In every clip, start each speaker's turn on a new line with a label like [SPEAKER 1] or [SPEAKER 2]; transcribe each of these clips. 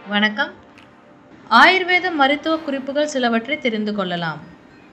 [SPEAKER 1] வணக்கம் ஆயுர்வேத மருத்துவ குறிப்புகள் சிலவற்றை தெரிந்து கொள்ளலாம்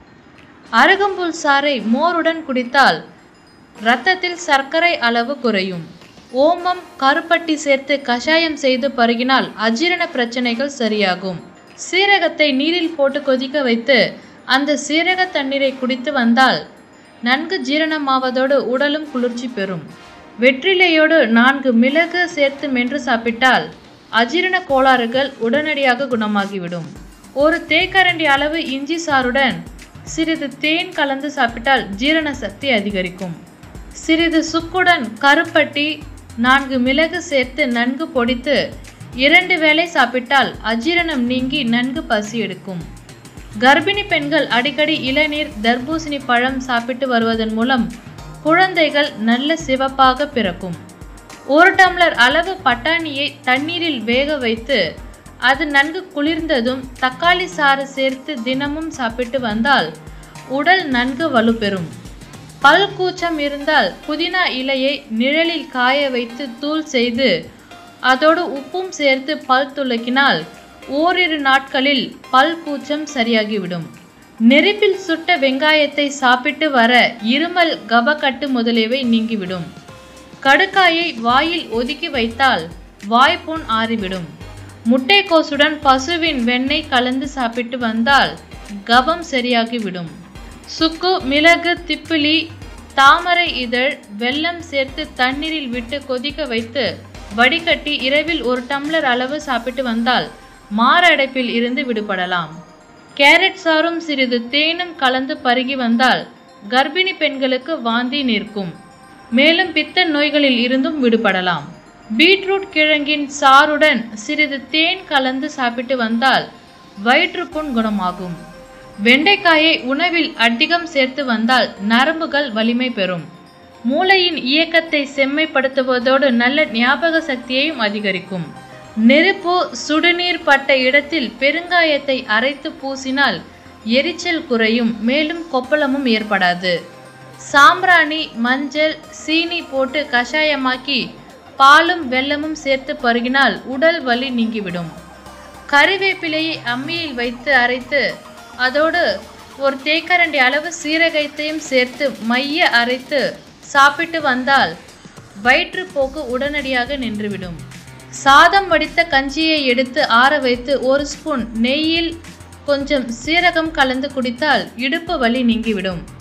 [SPEAKER 1] அருகம்புல் சாறை மோருடன் குடித்தால் இரத்தத்தில் சர்க்கரை அளவு குறையும் ஓமம் கருப்பட்டி சேர்த்து கஷாயம் செய்து பருகினால் அஜீரண பிரச்சனைகள் சரியாகும் சீரகத்தை நீரில் போட்டு கொதிக்க வைத்து அந்த சீரக தண்ணீரை குடித்து வந்தால் நன்கு ஜீரணமாவதோடு உடலும் குளிர்ச்சி பெறும் வெற்றிலையோடு நான்கு மிளகு சேர்த்து மென்று சாப்பிட்டால் அஜீரண கோளாறுகள் உடனடியாக குணமாகிவிடும் ஒரு தேக்கரண்டி அளவு இஞ்சி சாறுடன் சிறிது தேன் கலந்து சாப்பிட்டால் ஜீரண சக்தி அதிகரிக்கும் சிறிது சுக்குடன் கருப்பட்டி நான்கு மிளகு சேர்த்து நன்கு பொடித்து இரண்டு வேளை சாப்பிட்டால் அஜீரணம் நீங்கி நன்கு பசி எடுக்கும் கர்ப்பிணி பெண்கள் அடிக்கடி இளநீர் தர்பூசணி பழம் சாப்பிட்டு வருவதன் மூலம் குழந்தைகள் நல்ல சிவப்பாக பிறக்கும் ஒரு டம்ளர் அளவு பட்டாணியை தண்ணீரில் வேக வைத்து அது நன்கு குளிர்ந்ததும் தக்காளி சாறு சேர்த்து தினமும் சாப்பிட்டு வந்தால் உடல் நன்கு வலுப்பெறும் பல் கூச்சம் இருந்தால் புதினா இலையை நிழலில் காய வைத்து தூள் செய்து அதோடு உப்பும் சேர்த்து பல் துலக்கினால் ஓரிரு நாட்களில் பல் கூச்சம் சரியாகிவிடும் நெருப்பில் சுட்ட வெங்காயத்தை சாப்பிட்டு வர இருமல் கபக்கட்டு முதலியவை நீங்கிவிடும் கடுக்காயை வாயில் ஒதுக்கி வைத்தால் வாய்ப்புண் ஆறிவிடும் முட்டைக்கோசுடன் பசுவின் வெண்ணெய் கலந்து சாப்பிட்டு வந்தால் கபம் சரியாகிவிடும் சுக்கு மிளகு திப்பிலி தாமரை இதழ் வெல்லம் சேர்த்து தண்ணீரில் விட்டு கொதிக்க வைத்து வடிகட்டி இரவில் ஒரு டம்ளர் அளவு சாப்பிட்டு வந்தால் மாரடைப்பில் இருந்து விடுபடலாம் கேரட் சாறும் சிறிது தேனும் கலந்து பருகி வந்தால் கர்ப்பிணி பெண்களுக்கு வாந்தி நிற்கும் மேலும் பித்த நோய்களில் இருந்தும் விடுபடலாம் பீட்ரூட் கிழங்கின் சாறுடன் சிறிது தேன் கலந்து சாப்பிட்டு வந்தால் வயிற்றுப்புண் குணமாகும் வெண்டைக்காயை உணவில் அதிகம் சேர்த்து வந்தால் நரம்புகள் வலிமை பெறும் மூளையின் இயக்கத்தை செம்மைப்படுத்துவதோடு நல்ல ஞாபக சக்தியையும் அதிகரிக்கும் நெருப்பு சுடுநீர் பட்ட இடத்தில் பெருங்காயத்தை அரைத்து பூசினால் எரிச்சல் குறையும் மேலும் கொப்பளமும் ஏற்படாது சாம்பிராணி மஞ்சள் சீனி போட்டு கஷாயமாக்கி பாலும் வெல்லமும் சேர்த்து பருகினால் உடல் வலி நீங்கிவிடும் கறிவேப்பிலையை அம்மியில் வைத்து அரைத்து அதோடு ஒரு தேக்கரண்டி அளவு சீரகத்தையும் சேர்த்து மைய அரைத்து சாப்பிட்டு வந்தால் வயிற்றுப்போக்கு உடனடியாக நின்றுவிடும் சாதம் வடித்த கஞ்சியை எடுத்து ஆற வைத்து ஒரு ஸ்பூன் நெய்யில் கொஞ்சம் சீரகம் கலந்து குடித்தால் இடுப்பு வலி நீங்கிவிடும்